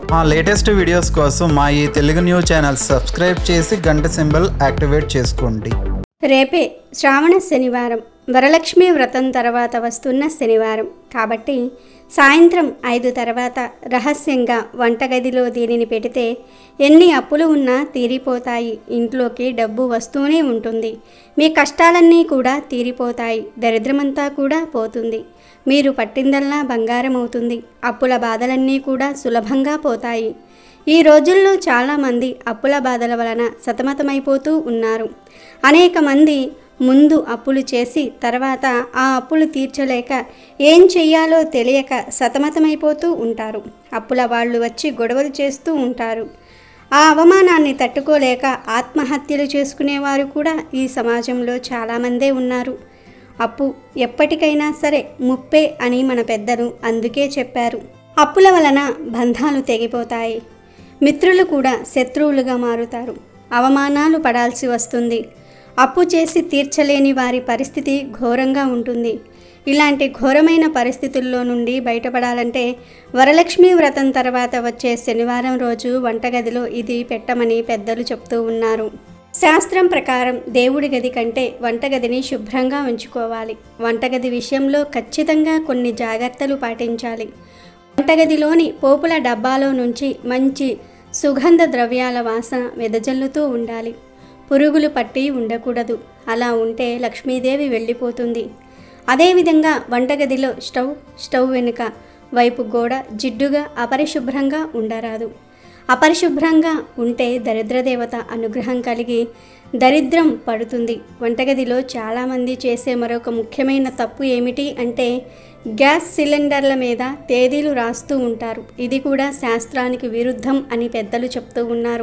మా latest videos కోసం మా ఈ తెలుగు న్యూస్ ఛానల్ సబ్స్క్రైబ్ చేసి గంట సింబల్ యాక్టివేట్ చేసుకోండి రేపే శ్రావణ శనివారం వరలక్ష్మి వ్రతం తర్వాత వస్తున్న శనివారం కాబట్టి సాయంత్రం ఐదు తర్వాత రహస్యంగా వంటగదిలో దీనిని పెడితే ఎన్ని అప్పులు ఉన్నా తీరిపోతాయి ఇంట్లోకి డబ్బు వస్తూనే ఉంటుంది మీ కష్టాలన్నీ కూడా తీరిపోతాయి దరిద్రమంతా కూడా పోతుంది మీరు పట్టిందల్లా బంగారం అవుతుంది అప్పుల బాధలన్నీ కూడా సులభంగా పోతాయి ఈ రోజుల్లో చాలామంది అప్పుల బాధల వలన సతమతమైపోతూ ఉన్నారు అనేక మంది ముందు అప్పులు చేసి తర్వాత ఆ అప్పులు తీర్చలేక ఏం చెయ్యాలో తెలియక సతమతమైపోతూ ఉంటారు అప్పుల వాళ్ళు వచ్చి గొడవలు చేస్తూ ఉంటారు ఆ అవమానాన్ని తట్టుకోలేక ఆత్మహత్యలు చేసుకునేవారు కూడా ఈ సమాజంలో చాలామందే ఉన్నారు అప్పు ఎప్పటికైనా సరే ముప్పే అని మన పెద్దలు అందుకే చెప్పారు అప్పుల వలన బంధాలు తెగిపోతాయి మిత్రులు కూడా శత్రువులుగా మారుతారు అవమానాలు పడాల్సి వస్తుంది అప్పు చేసి తీర్చలేని వారి పరిస్థితి ఘోరంగా ఉంటుంది ఇలాంటి ఘోరమైన పరిస్థితుల్లో నుండి బయటపడాలంటే వరలక్ష్మి వ్రతం తర్వాత వచ్చే శనివారం రోజు వంటగదిలో ఇది పెట్టమని పెద్దలు చెప్తూ ఉన్నారు శాస్త్రం ప్రకారం దేవుడి గది కంటే వంటగదిని శుభ్రంగా ఉంచుకోవాలి వంటగది విషయంలో ఖచ్చితంగా కొన్ని జాగ్రత్తలు పాటించాలి వంటగదిలోని పోపుల డబ్బాలో నుంచి మంచి సుగంధ ద్రవ్యాల వాసన వెదజల్లుతూ ఉండాలి పురుగులు పట్టి ఉండకూడదు అలా ఉంటే లక్ష్మీదేవి వెళ్ళిపోతుంది అదేవిధంగా వంటగదిలో స్టవ్ స్టవ్ వెనుక వైపు గోడ జిడ్డుగా అపరిశుభ్రంగా ఉండరాదు అపరిశుభ్రంగా ఉంటే దరిద్రదేవత అనుగ్రహం కలిగి దరిద్రం పడుతుంది వంటగదిలో చాలామంది చేసే మరొక ముఖ్యమైన తప్పు ఏమిటి అంటే గ్యాస్ సిలిండర్ల మీద తేదీలు రాస్తూ ఉంటారు ఇది కూడా శాస్త్రానికి విరుద్ధం అని పెద్దలు చెప్తూ ఉన్నారు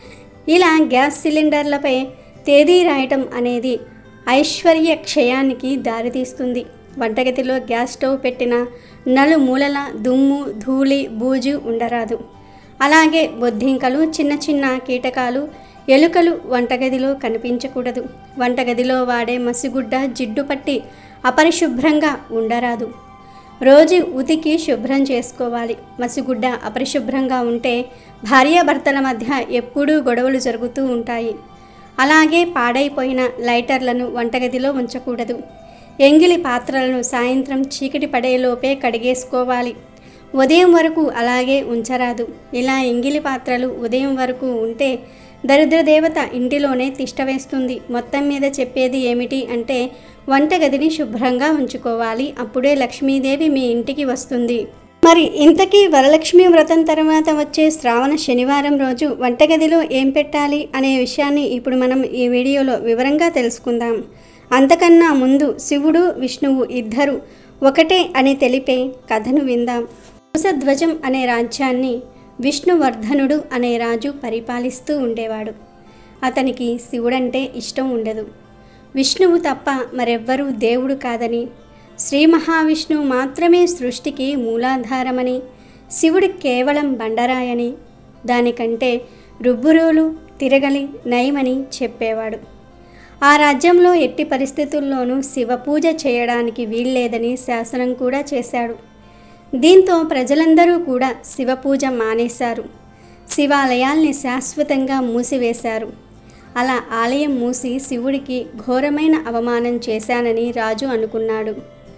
ఇలా గ్యాస్ సిలిండర్లపై తేదీ రాయటం అనేది ఐశ్వర్య క్షయానికి దారితీస్తుంది వంటగదిలో గ్యాస్ స్టవ్ పెట్టిన నలుమూలల దుమ్ము ధూళి బూజు ఉండరాదు అలాగే బొద్దింకలు చిన్న చిన్న కీటకాలు ఎలుకలు వంటగదిలో కనిపించకూడదు వంటగదిలో వాడే మసిగుడ్డ జిడ్డు పట్టి అపరిశుభ్రంగా ఉండరాదు రోజు ఉతికి శుభ్రం చేసుకోవాలి మసిగుడ్డ అపరిశుభ్రంగా ఉంటే భార్యాభర్తల మధ్య ఎప్పుడూ గొడవలు జరుగుతూ ఉంటాయి అలాగే పాడైపోయిన లైటర్లను వంటగదిలో ఉంచకూడదు ఎంగిలి పాత్రలను సాయంత్రం చీకటి పడేలోపే కడిగేసుకోవాలి ఉదయం వరకు అలాగే ఉంచరాదు ఇలా ఎంగిలి పాత్రలు ఉదయం వరకు ఉంటే దరిద్ర దేవత ఇంటిలోనే తిష్టవేస్తుంది మొత్తం మీద చెప్పేది ఏమిటి అంటే వంటగదిని శుభ్రంగా ఉంచుకోవాలి అప్పుడే లక్ష్మీదేవి మీ ఇంటికి వస్తుంది మరి ఇంతకీ వరలక్ష్మి వ్రతం తర్వాత వచ్చే శ్రావణ శనివారం రోజు వంటగదిలో ఏం పెట్టాలి అనే విషయాన్ని ఇప్పుడు మనం ఈ వీడియోలో వివరంగా తెలుసుకుందాం అంతకన్నా ముందు శివుడు విష్ణువు ఇద్దరు ఒకటే అని తెలిపే కథను విందాం కుశధ్వజం అనే రాజ్యాన్ని విష్ణువర్ధనుడు అనే రాజు పరిపాలిస్తూ ఉండేవాడు అతనికి శివుడంటే ఇష్టం ఉండదు విష్ణువు తప్ప మరెవ్వరూ దేవుడు కాదని శ్రీ మహావిష్ణువు మాత్రమే సృష్టికి మూలాధారమని శివుడు కేవలం బండరాయని దానికంటే రుబ్బురోలు తిరగలి నయమని చెప్పేవాడు ఆ రాజ్యంలో ఎట్టి పరిస్థితుల్లోనూ శివ పూజ చేయడానికి వీల్లేదని శాసనం కూడా చేశాడు దీంతో ప్రజలందరూ కూడా శివ పూజ మానేశారు శివాలయాల్ని శాశ్వతంగా మూసివేశారు అలా ఆలయం మూసి శివుడికి ఘోరమైన అవమానం చేశానని రాజు అనుకున్నాడు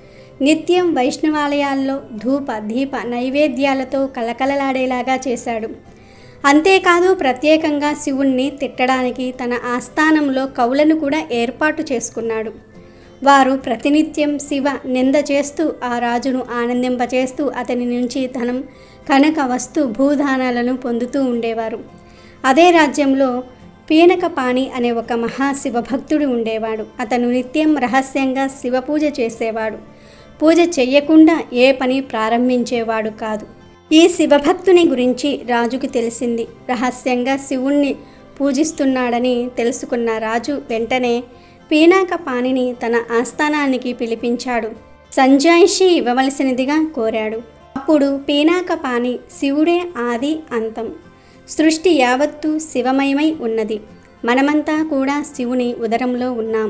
నిత్యం వైష్ణవాలయాల్లో ధూప దీప నైవేద్యాలతో కలకలలాడేలాగా చేశాడు అంతేకాదు ప్రత్యేకంగా శివుణ్ణి తిట్టడానికి తన ఆస్థానంలో కవులను కూడా ఏర్పాటు చేసుకున్నాడు వారు ప్రతినిత్యం శివ నింద చేస్తూ ఆ రాజును ఆనందింపచేస్తూ అతని నుంచి ధనం కనక వస్తు భూదానాలను పొందుతూ ఉండేవారు అదే రాజ్యంలో పీనకపాణి అనే ఒక మహాశివభక్తుడు ఉండేవాడు అతను నిత్యం రహస్యంగా శివ పూజ చేసేవాడు పూజ చెయ్యకుండా ఏ పని ప్రారంభించేవాడు కాదు ఈ శివభక్తుని గురించి రాజుకు తెలిసింది రహస్యంగా శివుణ్ణి పూజిస్తున్నాడని తెలుసుకున్న రాజు వెంటనే పీనాకపాణిని తన ఆస్థానానికి పిలిపించాడు సంజాయిషి ఇవ్వవలసినదిగా కోరాడు అప్పుడు పీనాకపాణి శివుడే ఆది అంతం సృష్టి యావత్తు శివమయమై ఉన్నది మనమంతా కూడా శివుని ఉదరంలో ఉన్నాం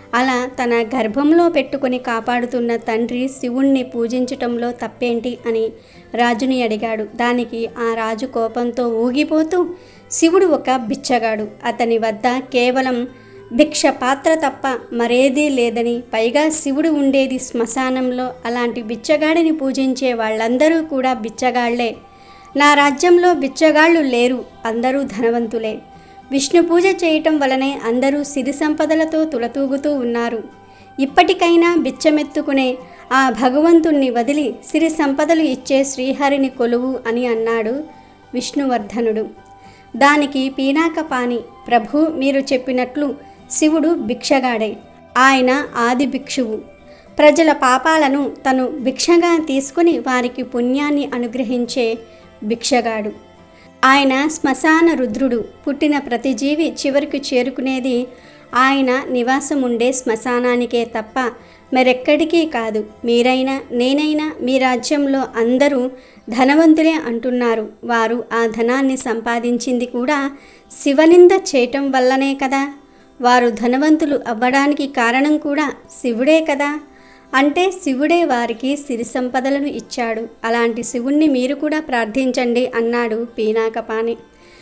అలా తన గర్భంలో పెట్టుకొని కాపాడుతున్న తండ్రి శివుణ్ణి పూజించటంలో తప్పేంటి అని రాజుని అడిగాడు దానికి ఆ రాజు కోపంతో ఊగిపోతూ శివుడు ఒక బిచ్చగాడు అతని వద్ద కేవలం భిక్ష పాత్ర తప్ప మరేదీ లేదని పైగా శివుడు ఉండేది శ్మశానంలో అలాంటి బిచ్చగాడిని పూజించే వాళ్ళందరూ కూడా బిచ్చగాళ్లే నా రాజ్యంలో బిచ్చగాళ్ళు లేరు అందరూ ధనవంతులే విష్ణు పూజ చేయటం వలనే అందరూ సిరి సంపదలతో తులతూగుతూ ఉన్నారు ఇప్పటికైనా బిచ్చమెత్తుకునే ఆ భగవంతుణ్ణి వదిలి సిరి సంపదలు ఇచ్చే శ్రీహరిని కొలువు అని అన్నాడు విష్ణువర్ధనుడు దానికి పీనాకపాని ప్రభు మీరు చెప్పినట్లు శివుడు భిక్షగాడే ఆయన ఆది భిక్షువు ప్రజల పాపాలను తను భిక్షగా తీసుకుని వారికి పుణ్యాన్ని అనుగ్రహించే భిక్షగాడు ఆయన శ్మశాన రుద్రుడు పుట్టిన ప్రతి జీవి చివరికి చేరుకునేది ఆయన నివాసం ఉండే శ్మశానానికే తప్ప మరెక్కడికి కాదు మీరైనా నేనైనా మీ రాజ్యంలో అందరూ ధనవంతులే అంటున్నారు వారు ఆ ధనాన్ని సంపాదించింది కూడా శివనింద చేయటం వల్లనే కదా వారు ధనవంతులు అవ్వడానికి కారణం కూడా శివుడే కదా అంటే శివుడే వారికి సిరి సంపదలను ఇచ్చాడు అలాంటి శివుణ్ణి మీరు కూడా ప్రార్థించండి అన్నాడు పీనాకపాణి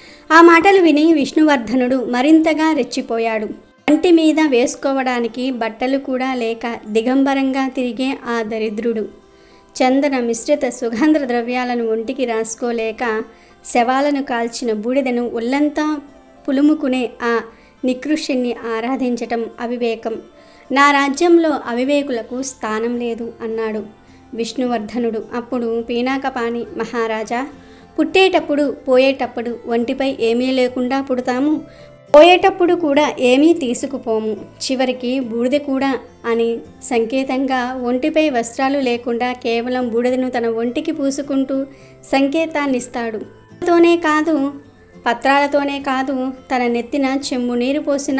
ఆ మాటలు విని విష్ణువర్ధనుడు మరింతగా రెచ్చిపోయాడు అంటి మీద వేసుకోవడానికి బట్టలు కూడా లేక దిగంబరంగా తిరిగే ఆ దరిద్రుడు చందన మిశ్రిత సుగంధ ద్రవ్యాలను ఒంటికి రాసుకోలేక శవాలను కాల్చిన బూడిదను ఒళ్ళంతా పులుముకునే ఆ నికృష్యుణ్ణి ఆరాధించటం అవివేకం నా రాజ్యంలో అవివేకులకు స్థానం లేదు అన్నాడు విష్ణువర్ధనుడు అప్పుడు పీనాకపాణి మహారాజా పుట్టేటప్పుడు పోయేటప్పుడు ఒంటిపై ఏమీ లేకుండా పుడతాము పోయేటప్పుడు కూడా ఏమీ తీసుకుపోము చివరికి బూడిద కూడా అని సంకేతంగా ఒంటిపై వస్త్రాలు లేకుండా కేవలం బూడిదను తన ఒంటికి పూసుకుంటూ సంకేతాన్నిస్తాడు తోనే కాదు పత్రాలతోనే కాదు తన నెత్తిన చెమ్ము నీరు పోసిన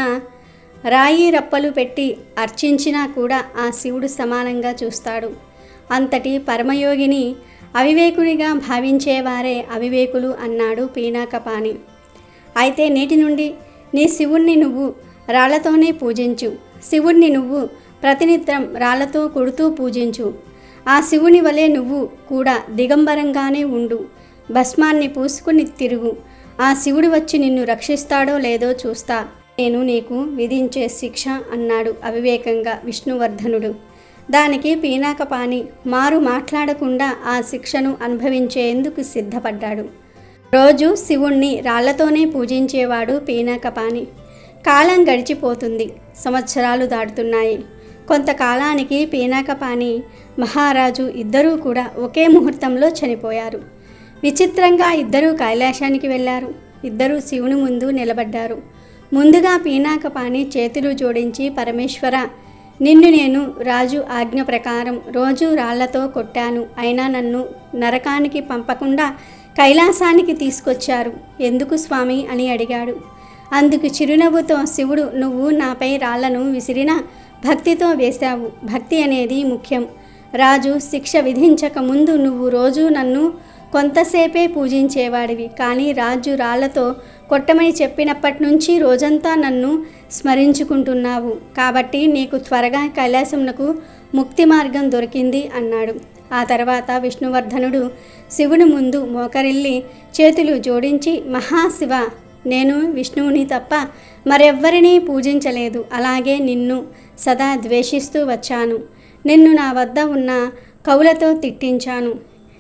రాయి రప్పలు పెట్టి అర్చించినా కూడా ఆ శివుడు సమానంగా చూస్తాడు అంతటి పరమయోగిని అవివేకునిగా భావించేవారే అవివేకులు అన్నాడు పీనాకపాణి అయితే నేటి నుండి నీ శివుణ్ణి నువ్వు రాళ్లతోనే పూజించు శివుణ్ణి నువ్వు ప్రతినిత్యం రాళ్లతో కొడుతూ పూజించు ఆ శివుని వలె నువ్వు కూడా దిగంబరంగానే ఉండు భస్మాన్ని పూసుకుని తిరుగు ఆ శివుడు వచ్చి నిన్ను రక్షిస్తాడో లేదో చూస్తా నేను నీకు విధించే శిక్ష అన్నాడు అవివేకంగా విష్ణువర్ధనుడు దానికి పీనాకపాణి మారు మాట్లాడకుండా ఆ శిక్షను అనుభవించేందుకు సిద్ధపడ్డాడు రోజు శివుణ్ణి రాళ్లతోనే పూజించేవాడు పీనాకపాణి కాలం గడిచిపోతుంది సంవత్సరాలు దాటుతున్నాయి కొంతకాలానికి పీనాకపాణి మహారాజు ఇద్దరూ కూడా ఒకే ముహూర్తంలో చనిపోయారు విచిత్రంగా ఇద్దరూ కైలాసానికి వెళ్ళారు ఇద్దరూ శివుని ముందు నిలబడ్డారు ముందుగా పీనాకపాణి చేతులు జోడించి పరమేశ్వర నిన్ను నేను రాజు ఆజ్ఞ ప్రకారం రోజు రాళ్లతో కొట్టాను అయినా నన్ను నరకానికి పంపకుండా కైలాసానికి తీసుకొచ్చారు ఎందుకు స్వామి అని అడిగాడు అందుకు చిరునవ్వుతో శివుడు నువ్వు నాపై రాళ్లను విసిరిన భక్తితో వేశావు భక్తి అనేది ముఖ్యం రాజు శిక్ష విధించక ముందు నువ్వు రోజు నన్ను కొంతసేపే పూజించేవాడివి కానీ రాజు రాళ్లతో కొట్టమని చెప్పినప్పటి నుంచి రోజంతా నన్ను స్మరించుకుంటున్నావు కాబట్టి నీకు త్వరగా కైలాసమునకు ముక్తి మార్గం దొరికింది అన్నాడు ఆ తర్వాత విష్ణువర్ధనుడు శివుని ముందు మోకరిల్లి చేతులు జోడించి మహాశివ నేను విష్ణువుని తప్ప మరెవ్వరినీ పూజించలేదు అలాగే నిన్ను సదా ద్వేషిస్తూ వచ్చాను నిన్ను నా వద్ద ఉన్న కవులతో తిట్టించాను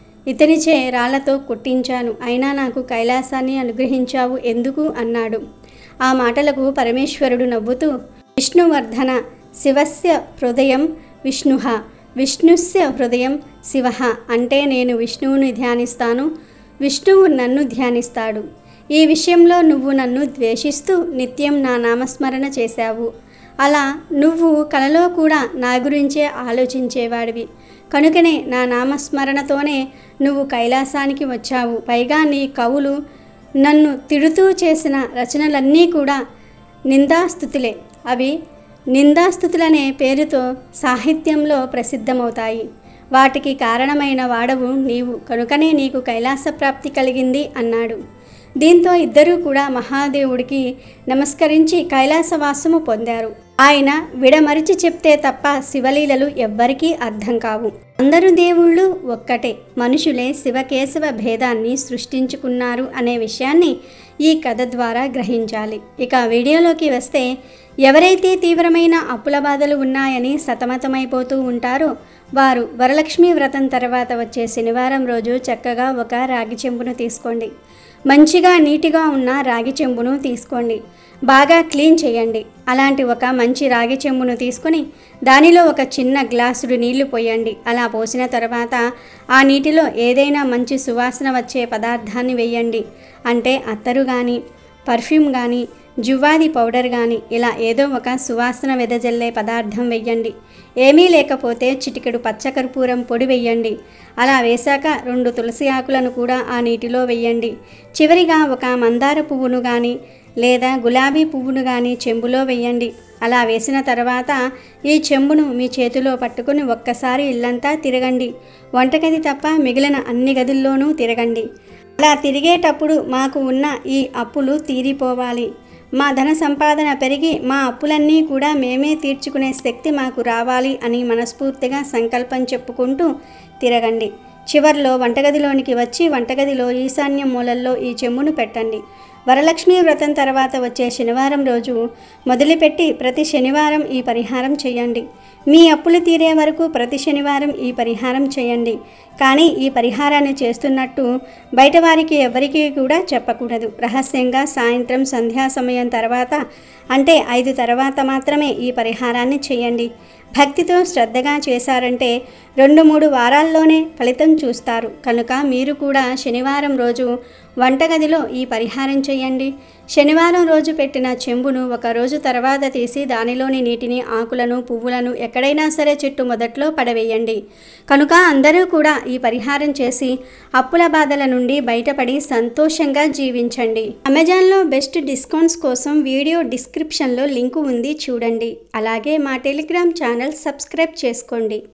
ఇతనిచే రాళ్లతో కొట్టించాను అయినా నాకు కైలాసాన్ని అనుగ్రహించావు ఎందుకు అన్నాడు ఆ మాటలకు పరమేశ్వరుడు నవ్వుతూ విష్ణువర్ధన శివస్య హృదయం విష్ణుహ విష్ణుస్య హృదయం శివ అంటే నేను విష్ణువుని ధ్యానిస్తాను విష్ణువు నన్ను ధ్యానిస్తాడు ఈ విషయంలో నువ్వు నన్ను ద్వేషిస్తూ నిత్యం నా నామస్మరణ చేశావు అలా నువ్వు కలలో కూడా నా గురించే ఆలోచించేవాడివి కనుకనే నా నామస్మరణతోనే నువ్వు కైలాసానికి వచ్చావు పైగా నీ కవులు నన్ను తిడుతూ చేసిన రచనలన్నీ కూడా నిందాస్థుతులే అవి నిందాస్థుతులనే పేరుతో సాహిత్యంలో ప్రసిద్ధమవుతాయి వాటికి కారణమైన వాడవు నీవు కనుకనే నీకు కైలాస ప్రాప్తి కలిగింది అన్నాడు దీంతో ఇద్దరూ కూడా మహాదేవుడికి నమస్కరించి కైలాసవాసము పొందారు ఆయన విడమరిచి చెప్తే తప్ప శివలీలలు ఎవ్వరికీ అర్థం కావు అందరు దేవుళ్ళు ఒక్కటే మనుషులే శివకేశవ భేదాన్ని సృష్టించుకున్నారు అనే విషయాన్ని ఈ కథ ద్వారా గ్రహించాలి ఇక వీడియోలోకి వస్తే ఎవరైతే తీవ్రమైన అప్పుల బాధలు ఉన్నాయని సతమతమైపోతూ ఉంటారో వారు వరలక్ష్మి వ్రతం తర్వాత వచ్చే శనివారం రోజు చక్కగా ఒక రాగి చెంబును తీసుకోండి మంచిగా నీటిగా ఉన్న రాగి చెంబును తీసుకోండి బాగా క్లీన్ చేయండి అలాంటి ఒక మంచి రాగి చెంబును తీసుకొని దానిలో ఒక చిన్న గ్లాసుడు నీళ్లు పోయండి అలా పోసిన తర్వాత ఆ నీటిలో ఏదైనా మంచి సువాసన వచ్చే పదార్థాన్ని వేయండి అంటే అత్తరు కానీ పర్ఫ్యూమ్ కానీ జువ్వాది పౌడర్ కానీ ఇలా ఏదో ఒక సువాసన వెదజల్లే పదార్థం వెయ్యండి ఏమీ లేకపోతే చిటికెడు పచ్చకర్పూరం పొడి వెయ్యండి అలా వేశాక రెండు తులసి ఆకులను కూడా ఆ నీటిలో వెయ్యండి చివరిగా ఒక మందార పువ్వును కానీ లేదా గులాబీ పువ్వును కానీ చెంబులో వెయ్యండి అలా వేసిన తర్వాత ఈ చెంబును మీ చేతిలో పట్టుకుని ఒక్కసారి ఇల్లంతా తిరగండి వంటగది తప్ప మిగిలిన అన్ని గదుల్లోనూ తిరగండి అలా తిరిగేటప్పుడు మాకు ఉన్న ఈ అప్పులు తీరిపోవాలి మా ధన సంపాదన పెరిగి మా అప్పులన్నీ కూడా మేమే తీర్చుకునే శక్తి మాకు రావాలి అని మనస్ఫూర్తిగా సంకల్పం చెప్పుకుంటూ తిరగండి చివర్లో వంటగదిలోనికి వచ్చి వంటగదిలో ఈశాన్య మూలల్లో ఈ చెమ్మును పెట్టండి వరలక్ష్మి వ్రతం తర్వాత వచ్చే శనివారం రోజు మొదలుపెట్టి ప్రతి శనివారం ఈ పరిహారం చేయండి మీ అప్పులు తీరే వరకు ప్రతి శనివారం ఈ పరిహారం చేయండి కానీ ఈ పరిహారాన్ని చేస్తున్నట్టు బయట వారికి ఎవరికీ కూడా చెప్పకూడదు రహస్యంగా సాయంత్రం సంధ్యా సమయం తర్వాత అంటే ఐదు తర్వాత మాత్రమే ఈ పరిహారాన్ని చేయండి భక్తితో శ్రద్ధగా చేశారంటే రెండు మూడు వారాల్లోనే ఫలితం చూస్తారు కనుక మీరు కూడా శనివారం రోజు వంటగదిలో ఈ పరిహారం చేయండి శనివారం రోజు పెట్టిన చెంబును ఒక రోజు తర్వాత తీసి దానిలోని నీటిని ఆకులను పువ్వులను ఎక్కడైనా సరే చెట్టు మొదట్లో పడవేయండి కనుక అందరూ కూడా ఈ పరిహారం చేసి అప్పుల బాధల నుండి బయటపడి సంతోషంగా జీవించండి అమెజాన్లో బెస్ట్ డిస్కౌంట్స్ కోసం వీడియో డిస్క్రిప్షన్లో లింకు ఉంది చూడండి అలాగే మా టెలిగ్రామ్ ఛానల్ సబ్స్క్రైబ్ చేసుకోండి